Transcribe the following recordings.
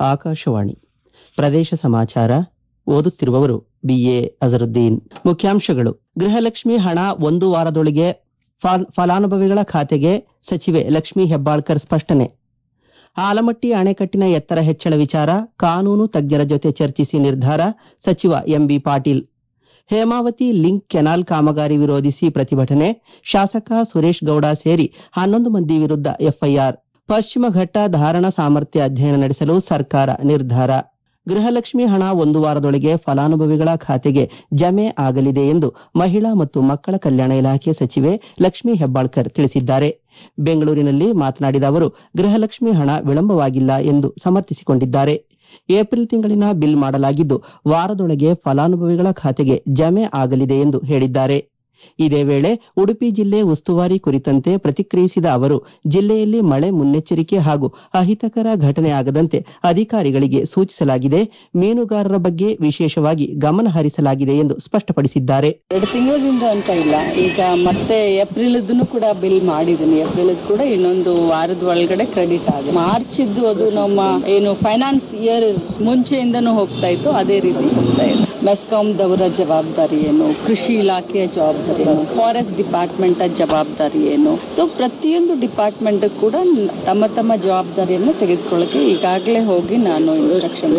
ಆಕಾಶವಾಣಿ ಪ್ರದೇಶ ಸಮಾಚಾರ ಓದುತ್ತಿರುವವರು ಬಿಎ ಅಜರುದ್ದೀನ್ ಮುಖ್ಯಾಂಶಗಳು ಗೃಹಲಕ್ಷ್ಮಿ ಹಣ ಒಂದು ವಾರದೊಳಗೆ ಫಲ- ಫಲಾನುಭವಿಗಳ ಖಾತೆಗೆ ಸಚಿವೆ ಲಕ್ಷ್ಮೀ ಹೆಬ್ಬಾಳ್ಕರ್ ಸ್ಪಷ್ಟನೆ ಆಲಮಟ್ಟಿ ಅಣೆಕಟ್ಟಿನ ಎತ್ತರ ಹೆಚ್ಚಳ ವಿಚಾರ ಕಾನೂನು ತಜ್ಞರ ಜೊತೆ ಚರ್ಚಿಸಿ ನಿರ್ಧಾರ ಸಚಿವ MB Patil Hemavathi link canal ಕಾಮಗಾರಿ ವಿರೋಧಿಸಿ ಪ್ರತಿಭಟನೆ ಶಾಸಕ ಸುರೇಶ್ ಗೌಡ ಸೇರಿ ಹನ್ನೊಂದು ಮಂದಿ ವಿರುದ್ಧ ಎಫ್ಐಆರ್ ಪಶ್ಚಿಮ ಘಟ್ಟ ಧಾರಣ ಸಾಮರ್ಥ್ಯ ಅಧ್ಯಯನ ನಡೆಸಲು ಸರ್ಕಾರ ನಿರ್ಧಾರ ಗೃಹಲಕ್ಷ್ಮಿ ಹಣ ಒಂದು ವಾರದೊಳಗೆ ಫಲಾನುಭವಿಗಳ ಖಾತೆಗೆ ಜಮೆ ಆಗಲಿದೆ ಎಂದು ಮಹಿಳಾ ಮತ್ತು ಮಕ್ಕಳ ಕಲ್ಯಾಣ ಇಲಾಖೆ ಸಚಿವೆ ಲಕ್ಷ್ಮೀ ಹೆಬ್ಬಾಳ್ಕರ್ ತಿಳಿಸಿದ್ದಾರೆ ಬೆಂಗಳೂರಿನಲ್ಲಿ ಮಾತನಾಡಿದ ಅವರು ಗೃಹಲಕ್ಷ್ಮಿ ಹಣ ವಿಳಂಬವಾಗಿಲ್ಲ ಎಂದು ಸಮರ್ಥಿಸಿಕೊಂಡಿದ್ದಾರೆ ಏಪ್ರಿಲ್ ತಿಂಗಳಿನ ಬಿಲ್ ಮಾಡಲಾಗಿದ್ದು ವಾರದೊಳಗೆ ಫಲಾನುಭವಿಗಳ ಖಾತೆಗೆ ಜಮೆ ಆಗಲಿದೆ ಎಂದು ಹೇಳಿದ್ದಾರೆ ಇದೇ ವೇಳೆ ಉಡುಪಿ ಜಿಲ್ಲೆ ಉಸ್ತುವಾರಿ ಕುರಿತಂತೆ ಪ್ರತಿಕ್ರಿಯಿಸಿದ ಅವರು ಜಿಲ್ಲೆಯಲ್ಲಿ ಮಳೆ ಮುನ್ನೆಚ್ಚರಿಕೆ ಹಾಗೂ ಅಹಿತಕರ ಘಟನೆ ಆಗದಂತೆ ಅಧಿಕಾರಿಗಳಿಗೆ ಸೂಚಿಸಲಾಗಿದೆ ಮೀನುಗಾರರ ಬಗ್ಗೆ ವಿಶೇಷವಾಗಿ ಗಮನ ಹರಿಸಲಾಗಿದೆ ಎಂದು ಸ್ಪಷ್ಟಪಡಿಸಿದ್ದಾರೆ ಎರಡು ತಿಂಗಳಿಂದ ಅಂತ ಇಲ್ಲ ಈಗ ಮತ್ತೆ ಏಪ್ರಿಲ್ದನ್ನು ಕೂಡ ಬಿಲ್ ಮಾಡಿದ್ದೀನಿ ಏಪ್ರಿಲ್ ಕೂಡ ಇನ್ನೊಂದು ವಾರದ ಒಳಗಡೆ ಕ್ರೆಡಿಟ್ ಆಗಿದೆ ಮಾರ್ಚ್ ಇದ್ದು ಅದು ನಮ್ಮ ಏನು ಫೈನಾನ್ಸ್ ಇಯರ್ ಮುಂಚೆಯಿಂದನೂ ಹೋಗ್ತಾ ಇತ್ತು ಅದೇ ರೀತಿ ಹೋಗ್ತಾ ಇದೆ ಮೆಸ್ಕಾಂದವರ ಜವಾಬ್ದಾರಿ ಏನು ಕೃಷಿ ಇಲಾಖೆಯ ಜವಾಬ್ದಾರಿ ಏನು ಫಾರೆಸ್ಟ್ ಡಿಪಾರ್ಟ್ಮೆಂಟ್ ಜವಾಬ್ದಾರಿ ಏನು ಸೊ ಪ್ರತಿಯೊಂದು ಡಿಪಾರ್ಟ್ಮೆಂಟ್ ಕೂಡ ತಮ್ಮ ತಮ್ಮ ಜವಾಬ್ದಾರಿಯನ್ನು ತೆಗೆದುಕೊಳ್ಳಕ್ಕೆ ಈಗಾಗಲೇ ಹೋಗಿ ನಾನು ಇನ್ಸ್ಟ್ರಕ್ಷನ್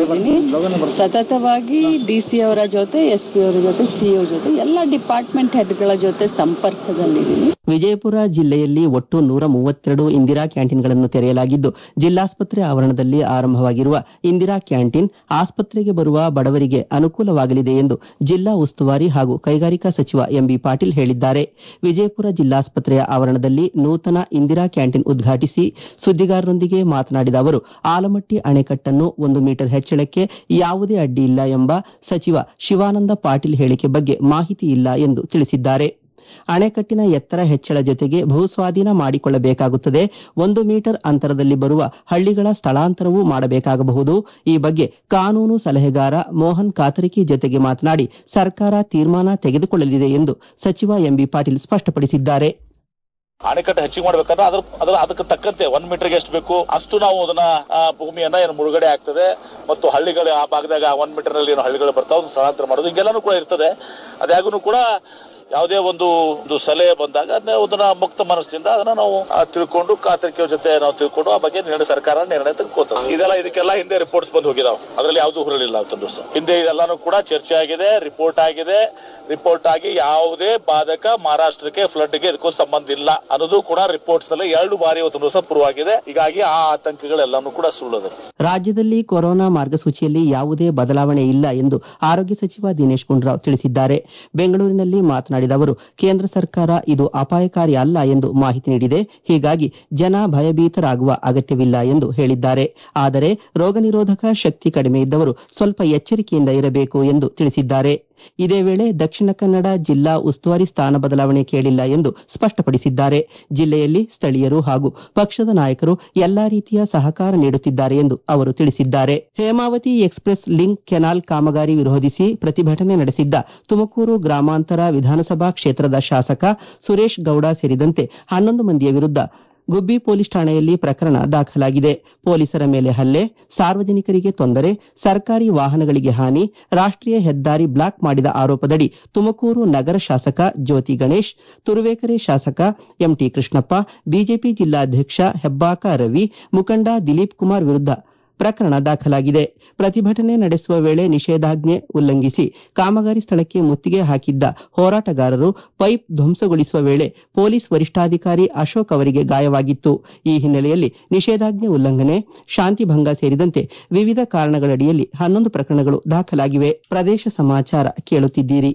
ಸತತವಾಗಿ ಡಿ ಸಿ ಅವರ ಜೊತೆ ಎಸ್ ಪಿ ಅವರ ಜೊತೆ ಸಿಇಒ ಜೊತೆ ಎಲ್ಲ ಡಿಪಾರ್ಟ್ಮೆಂಟ್ ಹೆಡ್ಗಳ ಜೊತೆ ಸಂಪರ್ಕದಲ್ಲಿದ್ದೀನಿ ವಿಜಯಪುರ ಜಿಲ್ಲೆಯಲ್ಲಿ ಒಟ್ಟು ನೂರ ಮೂವತ್ತೆರಡು ಇಂದಿರಾ ಕ್ಯಾಂಟೀನ್ಗಳನ್ನು ತೆರೆಯಲಾಗಿದ್ದು ಜಿಲ್ಲಾಸ್ಪತ್ರೆ ಆವರಣದಲ್ಲಿ ಆರಂಭವಾಗಿರುವ ಇಂದಿರಾ ಕ್ಯಾಂಟೀನ್ ಆಸ್ಪತ್ರೆಗೆ ಬರುವ ಬಡವರಿಗೆ ಅನುಕೂಲವಾಗಲಿದೆ ಎಂದು ಜಿಲ್ಲಾ ಉಸ್ತುವಾರಿ ಹಾಗೂ ಕೈಗಾರಿಕಾ ಸಚಿವ ಎಂಬಿ ಪಾಟೀಲ್ ಹೇಳಿದ್ದಾರೆ ವಿಜಯಪುರ ಜಿಲ್ಲಾಸ್ಪತ್ರೆಯ ಆವರಣದಲ್ಲಿ ನೂತನ ಇಂದಿರಾ ಕ್ಯಾಂಟೀನ್ ಉದ್ಘಾಟಿಸಿ ಸುದ್ದಿಗಾರರೊಂದಿಗೆ ಮಾತನಾಡಿದ ಅವರು ಆಲಮಟ್ಟಿ ಅಣೆಕಟ್ಟನ್ನು ಒಂದು ಮೀಟರ್ ಹೆಚ್ಚಳಕ್ಕೆ ಯಾವುದೇ ಅಡ್ಡಿ ಇಲ್ಲ ಎಂಬ ಸಚಿವ ಶಿವಾನಂದ ಪಾಟೀಲ್ ಹೇಳಿಕೆ ಬಗ್ಗೆ ಮಾಹಿತಿ ಇಲ್ಲ ಎಂದು ತಿಳಿಸಿದ್ದಾರೆ ಅಣೆಕಟ್ಟಿನ ಎತ್ತರ ಹೆಚ್ಚಳ ಜೊತೆಗೆ ಭೂಸ್ವಾಧೀನ ಮಾಡಿಕೊಳ್ಳಬೇಕಾಗುತ್ತದೆ ಒಂದು ಮೀಟರ್ ಅಂತರದಲ್ಲಿ ಬರುವ ಹಳ್ಳಿಗಳ ಸ್ಥಳಾಂತರವೂ ಮಾಡಬೇಕಾಗಬಹುದು ಈ ಬಗ್ಗೆ ಕಾನೂನು ಸಲಹೆಗಾರ ಮೋಹನ್ ಕಾತರಿಕಿ ಜೊತೆಗೆ ಮಾತನಾಡಿ ಸರ್ಕಾರ ತೀರ್ಮಾನ ತೆಗೆದುಕೊಳ್ಳಲಿದೆ ಎಂದು ಸಚಿವ ಎಂಬಿ ಪಾಟೀಲ್ ಸ್ಪಷ್ಟಪಡಿಸಿದ್ದಾರೆ ಅಣೆಕಟ್ಟು ಹೆಚ್ಚಿಗೆ ಮಾಡ್ಬೇಕಾದ್ರೆ ಅದ್ರ ಅದ್ರ ಅದಕ್ಕೆ ತಕ್ಕಂತೆ ಒಂದ್ ಮೀಟರ್ಗೆ ಎಷ್ಟು ಬೇಕು ಅಷ್ಟು ನಾವು ಅದನ್ನ ಆ, ಭೂಮಿಯನ್ನ ಏನು ಮುಳುಗಡೆ ಆಗ್ತದೆ ಮತ್ತು ಹಳ್ಳಿಗಳು ಆ ಭಾಗದಾಗ ಒಂದ್ ಮೀಟರ್ ನಲ್ಲಿ ಏನು ಹಳ್ಳಿಗಳು ಬರ್ತಾವ ಅದನ್ನ ಸ್ಥಳಾಂತರ ಮಾಡೋದು ಹಿಂಗೆಲ್ಲಾನು ಕೂಡ ಇರ್ತದೆ ಅದ್ಯಾಗೂ ಕೂಡ ಯಾವುದೇ ಒಂದು ಒಂದು ಸಲಹೆ ಬಂದಾಗ ಅದನ್ನ ಅದನ್ನ ಮುಕ್ತ ಮನಸ್ಸಿನಿಂದ ಅದನ್ನ ನಾವು ಆ, ತಿಳ್ಕೊಂಡು ಕಾತರಿಕೆಯ ಜೊತೆ ನಾವು ತಿಳ್ಕೊಂಡು ಆ ಬಗ್ಗೆ ನಿರ್ಣಯ ಸರ್ಕಾರ ನಿರ್ಣಯ ತೆಗೆದುಕೋತದೆ ಇದೆಲ್ಲ ಇದಕ್ಕೆಲ್ಲ ಹಿಂದೆ ರಿಪೋರ್ಟ್ಸ್ ಬಂದು ಹೋಗಿದಾವೆ ಅದರಲ್ಲಿ ಯಾವ್ದು ಹುರಳಿಲ್ಲ ಅಂತ ದಿವಸ ಹಿಂದೆ ಇದೆಲ್ಲಾನು ಕೂಡ ಚರ್ಚೆ ಆಗಿದೆ ರಿಪೋರ್ಟ್ ಆಗಿದೆ ರಿಪೋರ್ಟ್ ಆಗಿ ಯಾವುದೇ ಬಾಧಕ ಮಹಾರಾಷ್ಟ್ರಕ್ಕೆ ಫ್ಲಡ್ಗೆ ಇದಕ್ಕೂ ಸಂಬಂಧ ಇಲ್ಲ ಅನ್ನೋದು ಕೂಡ ರಿಪೋರ್ಟ್ಸ್ ನಲ್ಲಿ ಎರಡು ಬಾರಿ ಇವತ್ತು ದಿವಸ ಪ್ರೂವ್ ಆಗಿದೆ ಹೀಗಾಗಿ ಆ ಆತಂಕಗಳೆಲ್ಲಾನು ಕೂಡ ಸುಳ್ಳದು ರಾಜ್ಯದಲ್ಲಿ ಕೊರೋನಾ ಮಾರ್ಗಸೂಚಿಯಲ್ಲಿ ಯಾವುದೇ ಬದಲಾವಣೆ ಇಲ್ಲ ಎಂದು ಆರೋಗ್ಯ ಸಚಿವ ದಿನೇಶ್ ಗುಂಡೂರಾವ್ ತಿಳಿಸಿದ್ದಾರೆ ಬೆಂಗಳೂರಿನಲ್ಲಿ ಮಾತನಾಡಿದ ಅವರು ಕೇಂದ್ರ ಸರ್ಕಾರ ಇದು ಅಪಾಯಕಾರಿ ಅಲ್ಲ ಎಂದು ಮಾಹಿತಿ ನೀಡಿದೆ ಹೀಗಾಗಿ ಜನ ಭಯಭೀತರಾಗುವ ಅಗತ್ಯವಿಲ್ಲ ಎಂದು ಹೇಳಿದ್ದಾರೆ ಆದರೆ ರೋಗ ನಿರೋಧಕ ಶಕ್ತಿ ಕಡಿಮೆ ಇದ್ದವರು ಸ್ವಲ್ಪ ಎಚ್ಚರಿಕೆಯಿಂದ ಇರಬೇಕು ಎಂದು ತಿಳಿಸಿದ್ದಾರೆ ಇದೇ ವೇಳೆ ದಕ್ಷಿಣ ಕನ್ನಡ ಜಿಲ್ಲಾ ಉಸ್ತುವಾರಿ ಸ್ಥಾನ ಬದಲಾವಣೆ ಕೇಳಿಲ್ಲ ಎಂದು ಸ್ಪಷ್ಟಪಡಿಸಿದ್ದಾರೆ ಜಿಲ್ಲೆಯಲ್ಲಿ ಸ್ಥಳೀಯರು ಹಾಗೂ ಪಕ್ಷದ ನಾಯಕರು ಎಲ್ಲಾ ರೀತಿಯ ಸಹಕಾರ ನೀಡುತ್ತಿದ್ದಾರೆ ಎಂದು ಅವರು ತಿಳಿಸಿದ್ದಾರೆ ಹೇಮಾವತಿ ಎಕ್ಸ್ಪ್ರೆಸ್ ಲಿಂಕ್ ಕೆನಾಲ್ ಕಾಮಗಾರಿ ವಿರೋಧಿಸಿ ಪ್ರತಿಭಟನೆ ನಡೆಸಿದ್ದ ತುಮಕೂರು ಗ್ರಾಮಾಂತರ ವಿಧಾನಸಭಾ ಕ್ಷೇತ್ರದ ಶಾಸಕ ಸುರೇಶ್ ಗೌಡ ಸೇರಿದಂತೆ ಹನ್ನೊಂದು ಮಂದಿಯ ವಿರುದ್ಧ ಗುಬ್ಬಿ ಪೊಲೀಸ್ ಠಾಣೆಯಲ್ಲಿ ಪ್ರಕರಣ ದಾಖಲಾಗಿದೆ ಪೊಲೀಸರ ಮೇಲೆ ಹಲ್ಲೆ ಸಾರ್ವಜನಿಕರಿಗೆ ತೊಂದರೆ ಸರ್ಕಾರಿ ವಾಹನಗಳಿಗೆ ಹಾನಿ ರಾಷ್ಟ್ರೀಯ ಹೆದ್ದಾರಿ ಬ್ಲಾಕ್ ಮಾಡಿದ ಆರೋಪದಡಿ ತುಮಕೂರು ನಗರ ಶಾಸಕ ಜ್ಯೋತಿ ಗಣೇಶ್ ತುರುವೇಕೆರೆ ಶಾಸಕ ಎಂಟಿ ಕೃಷ್ಣಪ್ಪ ಬಿಜೆಪಿ ಜಿಲ್ಲಾಧ್ಯಕ್ಷ ಹೆಬ್ಬಾಕ ರವಿ ಮುಖಂಡ ದಿಲೀಪ್ ಕುಮಾರ್ ವಿರುದ್ಧ ಪ್ರಕರಣ ದಾಖಲಾಗಿದೆ ಪ್ರತಿಭಟನೆ ನಡೆಸುವ ವೇಳೆ ನಿಷೇಧಾಜ್ಞೆ ಉಲ್ಲಂಘಿಸಿ ಕಾಮಗಾರಿ ಸ್ಥಳಕ್ಕೆ ಮುತ್ತಿಗೆ ಹಾಕಿದ್ದ ಹೋರಾಟಗಾರರು ಪೈಪ್ ಧ್ವಂಸಗೊಳಿಸುವ ವೇಳೆ ಪೊಲೀಸ್ ವರಿಷ್ಠಾಧಿಕಾರಿ ಅಶೋಕ್ ಅವರಿಗೆ ಗಾಯವಾಗಿತ್ತು ಈ ಹಿನ್ನೆಲೆಯಲ್ಲಿ ನಿಷೇಧಾಜ್ಞೆ ಉಲ್ಲಂಘನೆ ಶಾಂತಿ ಭಂಗ ಸೇರಿದಂತೆ ವಿವಿಧ ಕಾರಣಗಳಡಿಯಲ್ಲಿ ಹನ್ನೊಂದು ಪ್ರಕರಣಗಳು ದಾಖಲಾಗಿವೆ ಪ್ರದೇಶ ಸಮಾಚಾರ ಕೇಳುತ್ತಿದ್ದೀರಿ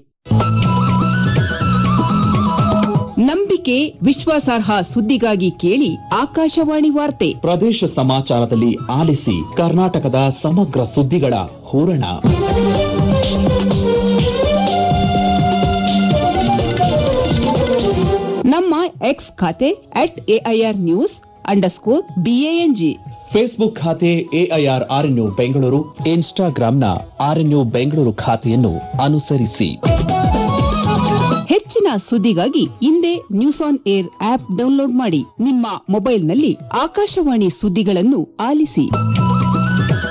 ನಂಬಿಕೆ ವಿಶ್ವಾಸಾರ್ಹ ಸುದ್ದಿಗಾಗಿ ಕೇಳಿ ಆಕಾಶವಾಣಿ ವಾರ್ತೆ ಪ್ರದೇಶ ಸಮಾಚಾರದಲ್ಲಿ ಆಲಿಸಿ ಕರ್ನಾಟಕದ ಸಮಗ್ರ ಸುದ್ದಿಗಳ ಹೂರಣ ನಮ್ಮ ಎಕ್ಸ್ ಖಾತೆ at AIR news underscore BANG Facebook ಖಾತೆ ಎಐಆರ್ ಆರ್ಎನ್ಯು ಬೆಂಗಳೂರು ಇನ್ಸ್ಟಾಗ್ರಾಂನ ಆರ್ಎನ್ಯು ಬೆಂಗಳೂರು ಖಾತೆಯನ್ನು ಅನುಸರಿಸಿ ಹೆಚ್ಚಿನ ಸುದ್ದಿಗಾಗಿ ಹಿಂದೆ news on air app download ಮಾಡಿ ನಿಮ್ಮ ಮೊಬೈಲ್ನಲ್ಲಿ ಆಕಾಶವಾಣಿ ಸುದ್ದಿಗಳನ್ನು ಆಲಿಸಿ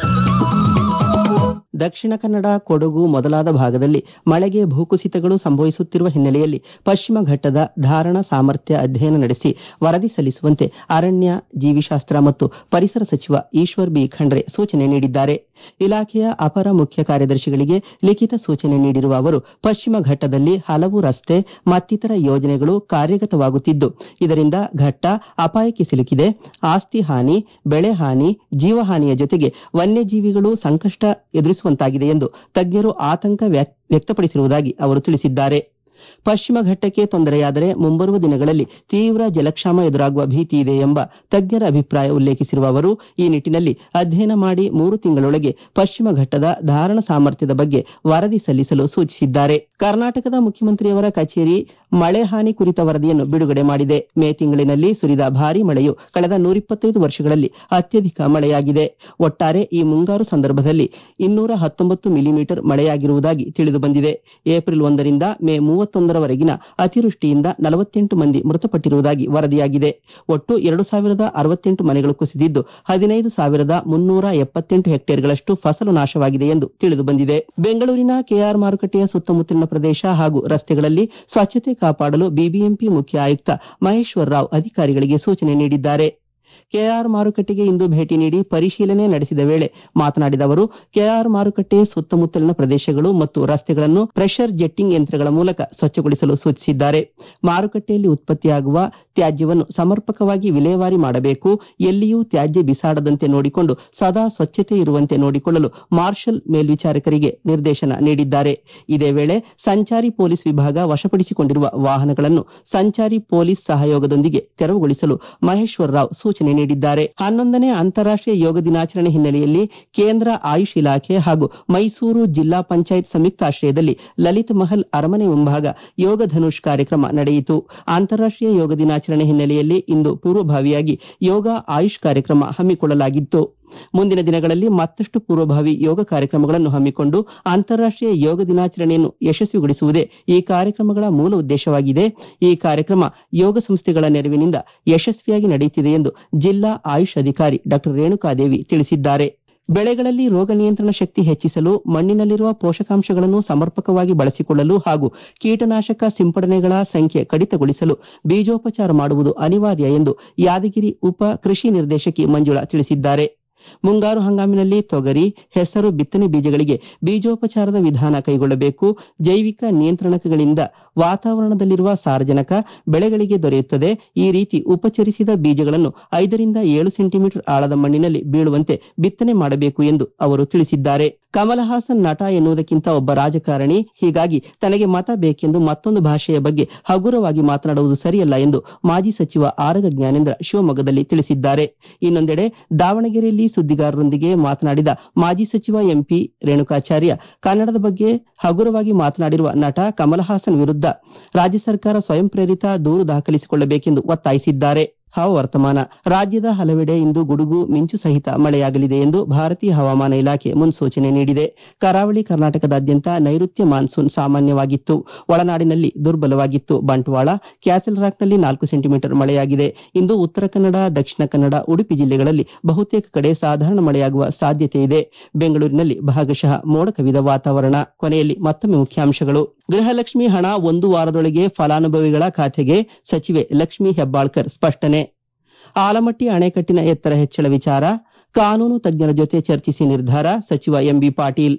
ದಕ್ಷಿಣ ಕನ್ನಡ ಕೊಡಗು ಮೊದಲಾದ ಭಾಗದಲ್ಲಿ ಮಳೆಗೆ ಭೂಕುಸಿತಗಳು ಸಂಭವಿಸುತ್ತಿರುವ ಹಿನ್ನೆಲೆಯಲ್ಲಿ ಪಶ್ಚಿಮ ಘಟ್ಟದ ಧಾರಣ ಸಾಮರ್ಥ್ಯ ಅಧ್ಯಯನ ನಡೆಸಿ ವರದಿ ಸಲ್ಲಿಸುವಂತೆ ಅರಣ್ಯ ಜೀವಿಶಾಸ್ತ್ರ ಮತ್ತು ಪರಿಸರ ಸಚಿವ ಈಶ್ವರ್ ಬಿ ಖಂಡ್ರೆ ಸೂಚನೆ ನೀಡಿದ್ದಾರೆ ಇಲಾಖೆಯ ಅಪರ ಮುಖ್ಯ ಕಾರ್ಯದರ್ಶಿಗಳಿಗೆ ಲಿಖಿತ ಸೂಚನೆ ನೀಡಿರುವ ಅವರು ಪಶ್ಚಿಮ ಘಟ್ಟದಲ್ಲಿ ಹಲವು ರಸ್ತೆ ಮತ್ತಿತರ ಯೋಜನೆಗಳು ಕಾರ್ಯಗತವಾಗುತ್ತಿದ್ದು ಇದರಿಂದ ಘಟ್ಟ ಅಪಾಯಕ್ಕೆ ಸಿಲುಕಿದೆ ಆಸ್ತಿ ಹಾನಿ ಬೆಳೆ ಹಾನಿ ಜೀವಹಾನಿಯ ಜೊತೆಗೆ ವನ್ಯಜೀವಿಗಳು ಸಂಕಷ್ಟ ಎದುರಿಸುವಂತಾಗಿದೆ ಎಂದು ತಜ್ಞರು ಆತಂಕ ವ್ಯಕ್- ವ್ಯಕ್ತಪಡಿಸಿರುವುದಾಗಿ ಅವರು ತಿಳಿಸಿದ್ದಾರೆ ಪಶ್ಚಿಮ ಘಟ್ಟಕ್ಕೆ ತೊಂದರೆಯಾದರೆ ಮುಂಬರುವ ದಿನಗಳಲ್ಲಿ ತೀವ್ರ ಜಲಕ್ಷಾಮ ಎದುರಾಗುವ ಭೀತಿ ಇದೆ ಎಂಬ ತಜ್ಞರ ಅಭಿಪ್ರಾಯ ಉಲ್ಲೇಖಿಸಿರುವ ಅವರು ಈ ನಿಟ್ಟಿನಲ್ಲಿ ಅಧ್ಯಯನ ಮಾಡಿ ಮೂರು ತಿಂಗಳೊಳಗೆ ಪಶ್ಚಿಮ ಘಟ್ಟದ ಧಾರಣ ಸಾಮರ್ಥ್ಯದ ಬಗ್ಗೆ ವರದಿ ಸಲ್ಲಿಸಲು ಸೂಚಿಸಿದ್ದಾರೆ ಕರ್ನಾಟಕದ ಮುಖ್ಯಮಂತ್ರಿಯವರ ಕಚೇರಿ ಮಳೆ ಹಾನಿ ಕುರಿತ ವರದಿಯನ್ನು ಬಿಡುಗಡೆ ಮಾಡಿದೆ ಮೇ ತಿಂಗಳಿನಲ್ಲಿ ಸುರಿದ ಭಾರೀ ಮಳೆಯು ಕಳೆದ ನೂರಿಪ್ಪತ್ತೈದು ವರ್ಷಗಳಲ್ಲಿ ಅತ್ಯಧಿಕ ಮಳೆಯಾಗಿದೆ ಒಟ್ಟಾರೆ ಈ ಮುಂಗಾರು ಸಂದರ್ಭದಲ್ಲಿ ಇನ್ನೂರ ಹತ್ತೊಂಬತ್ತು ಮಿಲಿಮೀಟರ್ ಮಳೆಯಾಗಿರುವುದಾಗಿ ತಿಳಿದುಬಂದಿದೆ ಏಪ್ರಿಲ್ ಒಂದರಿಂದ ಮೇ ಮೂವತ್ತೊಂದರವರೆಗಿನ ಅತಿವೃಷ್ಟಿಯಿಂದ ನಲವತ್ತೆಂಟು ಮಂದಿ ಮೃತಪಟ್ಟಿರುವುದಾಗಿ ವರದಿಯಾಗಿದೆ ಒಟ್ಟು ಎರಡು ಸಾವಿರದ ಅರವತ್ತೆಂಟು ಮನೆಗಳು ಕುಸಿದಿದ್ದು ಹದಿನೈದು ಸಾವಿರದ ಮುನ್ನೂರ ಎಪ್ಪತ್ತೆಂಟು ಹೆಕ್ಟೇರ್ಗಳಷ್ಟು ಫಸಲು ನಾಶವಾಗಿದೆ ಎಂದು ತಿಳಿದುಬಂದಿದೆ ಬೆಂಗಳೂರಿನ ಕೆಆರ್ ಮಾರುಕಟ್ಟೆಯ ಸುತ್ತಮುತ್ತಲಿನ ಪ್ರದೇಶ ಹಾಗೂ ರಸ್ತೆಗಳಲ್ಲಿ ಸ್ವಚ್ಛತೆ ಕಾಪಾಡಲು ಬಿಬಿಎಂಪಿ ಮುಖ್ಯ ಆಯುಕ್ತ ಮಹೇಶ್ವರ್ ರಾವ್ ಅಧಿಕಾರಿಗಳಿಗೆ ಸೂಚನೆ ನೀಡಿದ್ದಾರೆ ಕೆಆರ್ ಮಾರುಕಟ್ಟೆಗೆ ಇಂದು ಭೇಟಿ ನೀಡಿ ಪರಿಶೀಲನೆ ನಡೆಸಿದ ವೇಳೆ ಮಾತನಾಡಿದ ಅವರು ಕೆಆರ್ ಮಾರುಕಟ್ಟೆ ಸುತ್ತಮುತ್ತಲಿನ ಪ್ರದೇಶಗಳು ಮತ್ತು ರಸ್ತೆಗಳನ್ನು ಪ್ರೆಷರ್ ಜೆಟ್ಟಿಂಗ್ ಯಂತ್ರಗಳ ಮೂಲಕ ಸ್ವಚ್ಛಗೊಳಿಸಲು ಸೂಚಿಸಿದ್ದಾರೆ ಮಾರುಕಟ್ಟೆಯಲ್ಲಿ ಉತ್ಪತ್ತಿಯಾಗುವ ತ್ಯಾಜ್ಯವನ್ನು ಸಮರ್ಪಕವಾಗಿ ವಿಲೇವಾರಿ ಮಾಡಬೇಕು ಎಲ್ಲಿಯೂ ತ್ಯಾಜ್ಯ ಬಿಸಾಡದಂತೆ ನೋಡಿಕೊಂಡು ಸದಾ ಸ್ವಚ್ಛತೆ ಇರುವಂತೆ ನೋಡಿಕೊಳ್ಳಲು ಮಾರ್ಷಲ್ ಮೇಲ್ವಿಚಾರಕರಿಗೆ ನಿರ್ದೇಶನ ನೀಡಿದ್ದಾರೆ ಇದೇ ವೇಳೆ ಸಂಚಾರಿ ಪೊಲೀಸ್ ವಿಭಾಗ ವಶಪಡಿಸಿಕೊಂಡಿರುವ ವಾಹನಗಳನ್ನು ಸಂಚಾರಿ ಪೊಲೀಸ್ ಸಹಯೋಗದೊಂದಿಗೆ ತೆರವುಗೊಳಿಸಲು ಮಹೇಶ್ವರ ರಾವ್ ಸೂಚನೆ ನೀಡಿದ್ದಾರೆ ಹನ್ನೊಂದನೇ ಅಂತಾರಾಷ್ಟ್ರೀಯ ಯೋಗ ದಿನಾಚರಣೆ ಹಿನ್ನೆಲೆಯಲ್ಲಿ ಕೇಂದ್ರ ಆಯುಷ್ ಇಲಾಖೆ ಹಾಗೂ ಮೈಸೂರು ಜಿಲ್ಲಾ ಪಂಚಾಯತ್ ಸಂಯುಕ್ತಾಶ್ರಯದಲ್ಲಿ ಲಲಿತ್ ಮಹಲ್ ಅರಮನೆ ಮುಂಭಾಗ ಯೋಗ ಧನುಷ್ ಕಾರ್ಯಕ್ರಮ ನಡೆಯಿತು ಅಂತಾರಾಷ್ಟ್ರೀಯ ಯೋಗ ದಿನಾಚರಣೆ ಹಿನ್ನೆಲೆಯಲ್ಲಿ ಇಂದು ಪೂರ್ವಭಾವಿಯಾಗಿ ಯೋಗ ಆಯುಷ್ ಕಾರ್ಯಕ್ರಮ ಹಮ್ಮಿಕೊಳ್ಳಲಾಗಿತ್ತು ಮುಂದಿನ ದಿನಗಳಲ್ಲಿ ಮತ್ತಷ್ಟು ಪೂರ್ವಭಾವಿ ಯೋಗ ಕಾರ್ಯಕ್ರಮಗಳನ್ನು ಹಮ್ಮಿಕೊಂಡು ಅಂತಾರಾಷ್ಟ್ರೀಯ ಯೋಗ ದಿನಾಚರಣೆಯನ್ನು ಯಶಸ್ವಿಗೊಳಿಸುವುದೇ ಈ ಕಾರ್ಯಕ್ರಮಗಳ ಮೂಲ ಉದ್ದೇಶವಾಗಿದೆ ಈ ಕಾರ್ಯಕ್ರಮ ಯೋಗ ಸಂಸ್ಥೆಗಳ ನೆರವಿನಿಂದ ಯಶಸ್ವಿಯಾಗಿ ನಡೆಯುತ್ತಿದೆ ಎಂದು ಜಿಲ್ಲಾ ಆಯುಷ್ ಅಧಿಕಾರಿ ಡಾ ರೇಣುಕಾದೇವಿ ತಿಳಿಸಿದ್ದಾರೆ ಬೆಳೆಗಳಲ್ಲಿ ರೋಗ ನಿಯಂತ್ರಣ ಶಕ್ತಿ ಹೆಚ್ಚಿಸಲು ಮಣ್ಣಿನಲ್ಲಿರುವ ಪೋಷಕಾಂಶಗಳನ್ನು ಸಮರ್ಪಕವಾಗಿ ಬಳಸಿಕೊಳ್ಳಲು ಹಾಗೂ ಕೀಟನಾಶಕ ಸಿಂಪಡಣೆಗಳ ಸಂಖ್ಯೆ ಕಡಿತಗೊಳಿಸಲು ಬೀಜೋಪಚಾರ ಮಾಡುವುದು ಅನಿವಾರ್ಯ ಎಂದು ಯಾದಗಿರಿ ಉಪ ಕೃಷಿ ನಿರ್ದೇಶಕಿ ಮಂಜುಳಾ ತಿಳಿಸಿದ್ದಾರೆ ಮುಂಗಾರು ಹಂಗಾಮಿನಲ್ಲಿ ತೊಗರಿ ಹೆಸರು ಬಿತ್ತನೆ ಬೀಜಗಳಿಗೆ ಬೀಜೋಪಚಾರದ ವಿಧಾನ ಕೈಗೊಳ್ಳಬೇಕು ಜೈವಿಕ ನಿಯಂತ್ರಣಗಳಿಂದ ವಾತಾವರಣದಲ್ಲಿರುವ ಸಾರಜನಕ ಬೆಳೆಗಳಿಗೆ ದೊರೆಯುತ್ತದೆ ಈ ರೀತಿ ಉಪಚರಿಸಿದ ಬೀಜಗಳನ್ನು ಐದರಿಂದ ಏಳು ಸೆಂಟಿಮೀಟರ್ ಆಳದ ಮಣ್ಣಿನಲ್ಲಿ ಬೀಳುವಂತೆ ಬಿತ್ತನೆ ಮಾಡಬೇಕು ಎಂದು ಅವರು ತಿಳಿಸಿದ್ದಾರೆ ಕಮಲ್ ಹಾಸನ್ ನಟ ಎನ್ನುವುದಕ್ಕಿಂತ ಒಬ್ಬ ರಾಜಕಾರಣಿ ಹೀಗಾಗಿ ತನಗೆ ಮತ ಬೇಕೆಂದು ಮತ್ತೊಂದು ಭಾಷೆಯ ಬಗ್ಗೆ ಹಗುರವಾಗಿ ಮಾತನಾಡುವುದು ಸರಿಯಲ್ಲ ಎಂದು ಮಾಜಿ ಸಚಿವ ಆರಗ ಜ್ಞಾನೇಂದ್ರ ಶಿವಮೊಗ್ಗದಲ್ಲಿ ತಿಳಿಸಿದ್ದಾರೆ ಇನ್ನೊಂದೆಡೆ ದಾವಣಗೆರೆಯಲ್ಲಿ ಸುದ್ದಿಗಾರರೊಂದಿಗೆ ಮಾತನಾಡಿದ ಮಾಜಿ ಸಚಿವ ಎಂಪಿ ರೇಣುಕಾಚಾರ್ಯ ಕನ್ನಡದ ಬಗ್ಗೆ ಹಗುರವಾಗಿ ಮಾತನಾಡಿರುವ ನಟ ಕಮಲ್ ಹಾಸನ್ ವಿರುದ್ಧ ರಾಜ್ಯ ಸರ್ಕಾರ ಸ್ವಯಂ ಪ್ರೇರಿತ ದೂರು ದಾಖಲಿಸಿಕೊಳ್ಳಬೇಕೆಂದು ಒತ್ತಾಯಿಸಿದ್ದಾರೆ ಹವಾವರ್ತಮಾನ ರಾಜ್ಯದ ಹಲವೆಡೆ ಇಂದು ಗುಡುಗು ಮಿಂಚು ಸಹಿತ ಮಳೆಯಾಗಲಿದೆ ಎಂದು ಭಾರತೀಯ ಹವಾಮಾನ ಇಲಾಖೆ ಮುನ್ಸೂಚನೆ ನೀಡಿದೆ ಕರಾವಳಿ ಕರ್ನಾಟಕದಾದ್ಯಂತ ನೈಋತ್ಯ ಮಾನ್ಸೂನ್ ಸಾಮಾನ್ಯವಾಗಿತ್ತು ಒಳನಾಡಿನಲ್ಲಿ ದುರ್ಬಲವಾಗಿತ್ತು ಬಂಟ್ವಾಳ ಕ್ಯಾಸಲ್ ರಾಕ್ನಲ್ಲಿ ನಾಲ್ಕು ಸೆಂಟಿಮೀಟರ್ ಮಳೆಯಾಗಿದೆ ಇಂದು ಉತ್ತರ ಕನ್ನಡ ದಕ್ಷಿಣ ಕನ್ನಡ ಉಡುಪಿ ಜಿಲ್ಲೆಗಳಲ್ಲಿ ಬಹುತೇಕ ಕಡೆ ಸಾಧಾರಣ ಮಳೆಯಾಗುವ ಸಾಧ್ಯತೆ ಇದೆ ಬೆಂಗಳೂರಿನಲ್ಲಿ ಭಾಗಶಃ ಮೋಡ ಕವಿದ ವಾತಾವರಣ ಕೊನೆಯಲ್ಲಿ ಮತ್ತೊಮ್ಮೆ ಮುಖ್ಯಾಂಶಗಳು ಗೃಹಲಕ್ಷ್ಮಿ ಹಣ ಒಂದು ವಾರದೊಳಗೆ ಫಲಾನುಭವಿಗಳ ಖಾತೆಗೆ ಸಚಿವೆ ಲಕ್ಷ್ಮೀ ಹೆಬ್ಬಾಳ್ಕರ್ ಸ್ಪಷ್ಟನೆ ಆಲಮಟ್ಟಿ ಅಣೆಕಟ್ಟಿನ ಎತ್ತರ ಹೆಚ್ಚಳ ವಿಚಾರ ಕಾನೂನು ತಜ್ಞರ ಜೊತೆ ಚರ್ಚಿಸಿ ನಿರ್ಧಾರ ಸಚಿವ MB Patil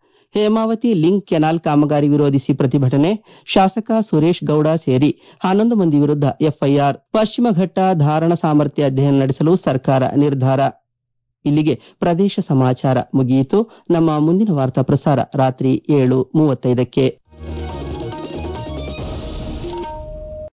Hemavathi link canal ಕಾಮಗಾರಿ ವಿರೋಧಿಸಿ ಪ್ರತಿಭಟನೆ ಶಾಸಕ ಸುರೇಶ್ ಗೌಡ ಸೇರಿ ಹನ್ನೊಂದು ಮಂದಿ ವಿರುದ್ಧ ಎಫ್ಐಆರ್ ಪಶ್ಚಿಮ ಘಟ್ಟ ಧಾರಣ ಸಾಮರ್ಥ್ಯ ಅಧ್ಯಯನ ನಡೆಸಲು ಸರ್ಕಾರ ನಿರ್ಧಾರ ಇಲ್ಲಿಗೆ ಪ್ರದೇಶ ಸಮಾಚಾರ ಮುಗಿಯಿತು ನಮ್ಮ ಮುಂದಿನ ವಾರ್ತಾ ಪ್ರಸಾರ ರಾತ್ರಿ ಏಳು ಮೂವತ್ತೈದಕ್ಕೆ